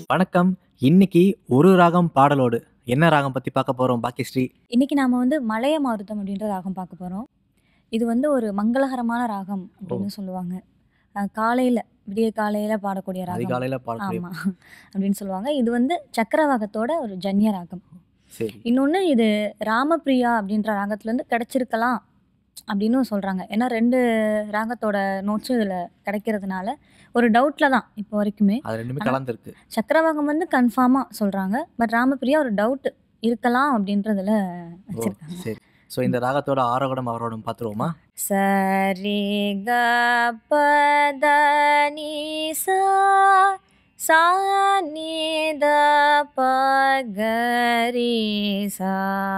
வணக்கம் இன்னைக்கு ஒரு ராகம் பாடலோடு என்ன ராகம் பத்தி பார்க்க போறோம் பாக்கியஸ்ரீ இன்னைக்கு நாம வந்து மலைய மாருதம் அப்படின்ற ராகம் பார்க்க போறோம் இது வந்து ஒரு மங்களகரமான ராகம் அப்படின்னு சொல்லுவாங்க அஹ் காலையில விடிய காலையில பாடக்கூடிய ராகம் அதிகாலையில பாடக்கூடிய ஆமா அப்படின்னு சொல்லுவாங்க இது வந்து சக்கரவாகத்தோட ஒரு ஜன்ய ராகம் சரி இன்னொன்று இது ராமபிரியா அப்படின்ற ராகத்துலேருந்து கிடைச்சிருக்கலாம் அப்படின்னு சொல்கிறாங்க ஏன்னா ரெண்டு ராகத்தோட நோட்ஸும் இதில் கிடைக்கிறதுனால ஒரு டவுட்டில் தான் இப்போ வரைக்குமே அது ரெண்டுமே ஆனா- கலந்துருக்கு சக்கரவாகம் வந்து கன்ஃபார்மாக சொல்கிறாங்க பட் ராமபிரியா ஒரு டவுட் இருக்கலாம் அப்படின்றதுல ஓ வச்சிருக்காங்க சரி ஸோ இந்த ராகத்தோட ஆரோகணம் அவரோடம் பார்த்துருவோமா சரி க பத நீ சா சா நீ த ப க ரி சா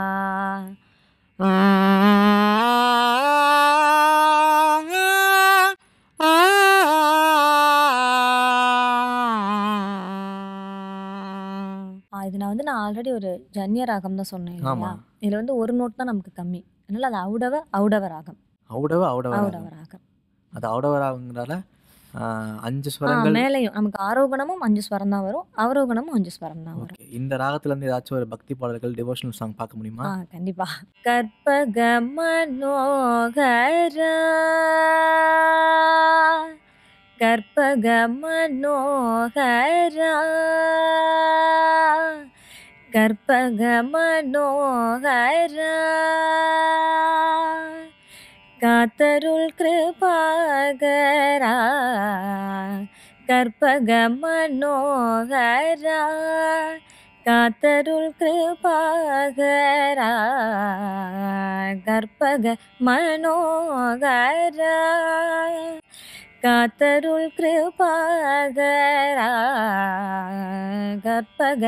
ஆ, இது நான் வந்து நான் ஆல்ரெடி ஒரு ஜன்ய ராகம் தான் சொன்னேன் இல்லையா ஆமா. இதில் வந்து ஒரு நோட் தான் நமக்கு கம்மி அதனால அது அவுடவ அவுடவ ராகம் அவுடவ அவுடவ அவுடவ ராகம் ராகம் அது அவுடவ ராகங்கிறதால ஆ, அஞ்சு ஆ ஸ்வரங்கள் மேலையும் நமக்கு ஆரோகணமும் அஞ்சு ஸ்வரம் தான் வரும் அவரோகணமும் அஞ்சு ஸ்வரம் தான் வரும் ஓகே இந்த ராகத்துல இருந்து ஏதாச்சும் ஒரு பக்தி பாடல்கள் டிவோஷனல் சாங் பார்க்க முடியுமா ஆ கண்டிப்பா கற்பக மனோகர கற்பக மனோகர கற்பக மனோகர காத்தருள் கிருபாகரா கற்பக மனோகரா காத்தருள் கிருபாகரா கற்பக மனோகரா காத்தருள் கிருபாகரா கற்பக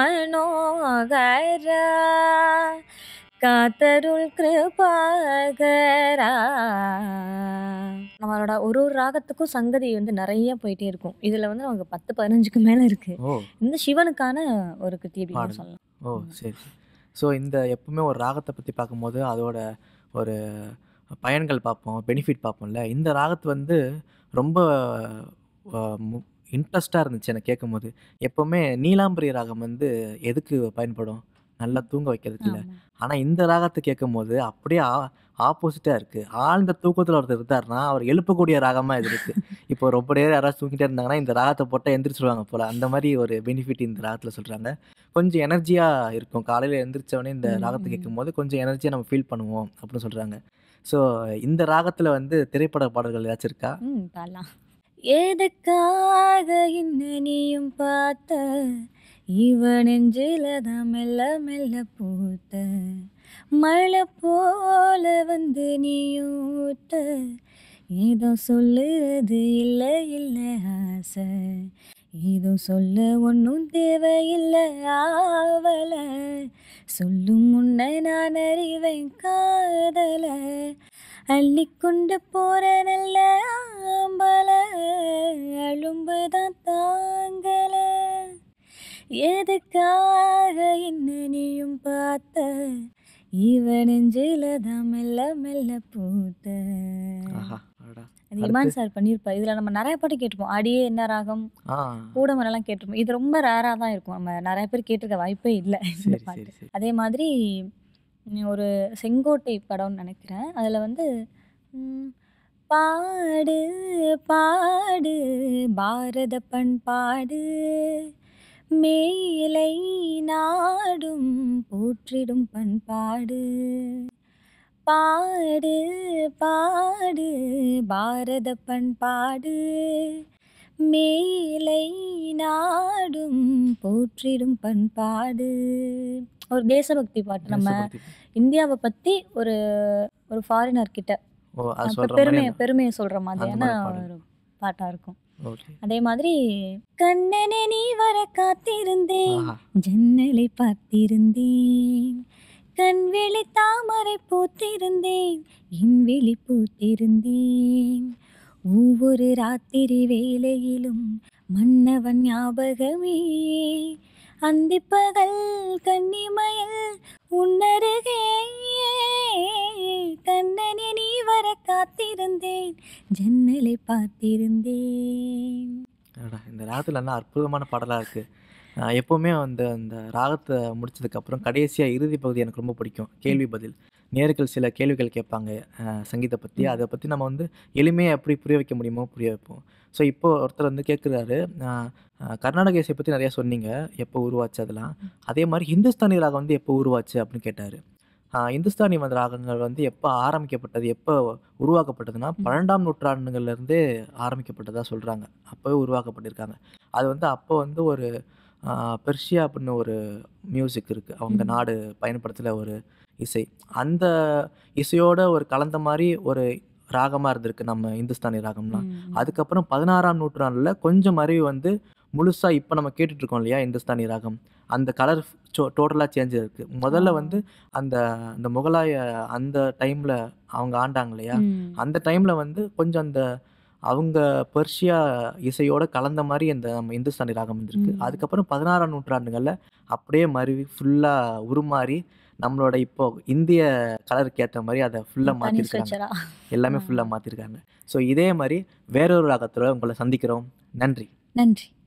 மனோகரா காத்தருள் கிருபாகரா நம்மளோட ஒரு ஒரு ராகத்துக்கும் சங்கதி வந்து நிறைய போயிட்டே இருக்கும் இதுல வந்து நமக்கு பத்து பதினஞ்சுக்கு மேல இருக்கு ஓ இந்த சிவனுக்கான ஒரு கிருத்தி அப்படின்னு பாடல். சொல்லலாம் ஓ சரி ஸோ இந்த எப்பவுமே ஒரு ராகத்தை பற்றி பார்க்கும்போது அதோட ஒரு பயன்கள் பார்ப்போம் பெனிஃபிட் பார்ப்போம்ல இந்த ராகத்து வந்து ரொம்ப இன்ட்ரெஸ்டாக இருந்துச்சு எனக்கு கேட்கும்போது எப்போவுமே நீலாம்பரி ராகம் வந்து எதுக்கு பயன்படும் நல்லா தூங்க வைக்கிறதுக்கு இல்லை ஆமா. ஆனால் இந்த ராகத்தை கேட்கும்போது அப்படியே ஆப்போசிட்டாக இருக்குது ஆழ்ந்த தூக்கத்தில் ஒருத்தர் இருந்தாருன்னா அவர் எழுப்பக்கூடிய ராகமாக இது இருக்குது இப்போ ரொம்ப நேரம் யாராவது தூங்கிட்டே இருந்தாங்கன்னா இந்த ராகத்தை போட்டால் எந்திரிச்சிருவாங்க போல் அந்த மாதிரி ஒரு பெனிஃபிட் இந்த ராகத்தில் சொல்கிறாங்க கொஞ்சம் எனர்ஜியாக இருக்கும் காலையில் எந்திரிச்சவொடனே இந்த ம், ராகத்தை ம். கேட்கும்போது கொஞ்சம் எனர்ஜியாக நம்ம ஃபீல் பண்ணுவோம் அப்படின்னு சொல்கிறாங்க ஸோ இந்த ராகத்தில் வந்து திரைப்பட பாடல்கள் ஏதாச்சும் இருக்கா ம் பாடலாம் எதுக்காக இன்ன நீயும் பார்த்த இவ நெஞ்சில தான் மெல்ல மெல்ல பூத்த மழை போல வந்து நீயும் ஊத்த ஏதோ சொல்லுறது இல்லை இல்லை ஆசை ஏதோ சொல்ல ஒன்றும் தேவையில்லை ஆவல சொல்லும் முன்ன நான் அறிவேன் காதல அள்ளிக்கொண்டு போற நல்ல ஆம்பல அழும்புதான் தாங்கல எதுக்காக என்ன நீயும் பார்த்த இவ நெஞ்சில தான் மெல்ல மெல்ல பூத்த ஆஹா அடடா. அது இமான் அடுத்து? சார் பண்ணியிருப்பார் இதில் நம்ம நிறைய பாட்டு கேட்டிருப்போம் அடியே என்ன ராகம் ஆ கூடமரெல்லாம் கேட்டிருப்போம் இது ரொம்ப ரேராக தான் இருக்கும் நம்ம நிறைய பேர் கேட்டிருக்க வாய்ப்பே இல்லை இந்த சரி பாட்டு சரி சரி அதே மாதிரி ம், ஒரு செங்கோட்டை படம்னு நினைக்கிறேன் அதில் வந்து ம், பாடு பாடு பாரத பண்பாடு மேலை நாடும் போற்றிடும் பண்பாடு பாடு பாடு பாரத பண்பாடு மேலை நாடும் போற்றிடும் பண்பாடு ஒரு தேசபக்தி பாட்டு நம்ம தேசபக்தி. இந்தியாவை பத்தி ஒரு ஒரு ஃபாரினர் கிட்ட ஓ அது அப்ப சொல்ற பெருமையை மாதிரி பெருமையை சொல்ற மாதிரியான மாதிரி பாடல். ஒரு பாட்டா இருக்கும் ஓகே அதே மாதிரி கண்ணனே நீ வர காத்திருந்தேன் ஆஹா ஜன்னலை பார்த்திருந்தேன் கண்விழி தாமரை பூத்திருந்தேன் என் விழி பூத்திருந்தேன் ஒவ்வொரு ராத்திரி வேளையிலும் மன்னவன் ஞாபகமே அந்திப்பகல் கன்னிமயல் உன்னருகே கண்ணனே நீ வர காத்திருந்தேன் ஜன்னலை பார்த்திருந்தேன் அடடா, இந்த ராகத்தில் நல்லா அற்புதமான பாடலாக இருக்குது அஹ் எப்பவுமே அந்த அந்த ராகத்தை முடிச்சதுக்கப்புறம் கடைசியாக இறுதி பகுதி எனக்கு ரொம்ப பிடிக்கும் கேள்வி பதில் நேர்கள் சில கேள்விகள் கேட்பாங்க அஹ் சங்கீத்தை பற்றி ம். அதை பற்றி நம்ம வந்து எளிமையாக எப்படி புரிய வைக்க முடியுமோ புரிய வைப்போம் ஸோ இப்போ ஒருத்தர் வந்து கேட்குறாரு கர்நாடக இசை பற்றி நிறையா சொன்னீங்க எப்போ உருவாச்சு அதெல்லாம் அதே மாதிரி ஹிந்துஸ்தானி ராகம் வந்து எப்போ உருவாச்சு அப்படின்னு கேட்டார் இந்துஸ்தானி வந்து ராகங்கள் வந்து எப்போ ஆரம்பிக்கப்பட்டது எப்போ உருவாக்கப்பட்டதுன்னா ம். பன்னெண்டாம் நூற்றாண்டுகள்லேருந்தே ஆரம்பிக்கப்பட்டதாக சொல்கிறாங்க அப்போவே உருவாக்கப்பட்டிருக்காங்க அது வந்து அப்போ வந்து ஒரு ஆஹ், பெர்ஷியா அப்படின்னு ஒரு மியூசிக் இருக்குது அவங்க ம். நாடு பயன்படுத்துகிற ஒரு இசை அந்த இசையோட ஒரு கலந்த மாதிரி ஒரு ராகமாக இருந்திருக்கு நம்ம இந்துஸ்தானி ராகம்லாம் ம். அதுக்கப்புறம் பதினாறாம் நூற்றாண்டில் கொஞ்சம் அறிவு வந்து முழுசாக இப்போ நம்ம கேட்டுட்டு இருக்கோம் இல்லையா இந்துஸ்தானி ராகம் அந்த கலர் டோட்டலாக சேஞ்ச் இருக்கு முதல்ல ஆ. வந்து அந்த அந்த முகலாய அந்த டைமில் அவங்க ஆண்டாங்க இல்லையா ம். அந்த டைமில் வந்து கொஞ்சம் அந்த அவங்க பெர்ஷியா இசையோட கலந்த மாதிரி அந்த நம்ம இந்துஸ்தானி ராகம் இருந்திருக்கு ம். அதுக்கப்புறம் பதினாறாம் நூற்றாண்டுகளில் அப்படியே மருவி ஃபுல்லாக உருமாறி நம்மளோட இப்போ இந்திய கலருக்கு ஏற்ற மாதிரி அதை ஃபுல்லாக தனி மாற்றிருக்காங்க ஸ்ட்ரெச்சரா எல்லாமே ஆ. ஃபுல்லாக மாற்றிருக்காங்க ஸோ இதே மாதிரி வேறொரு ராகத்தில் உங்களை சந்திக்கிறோம் நன்றி நன்றி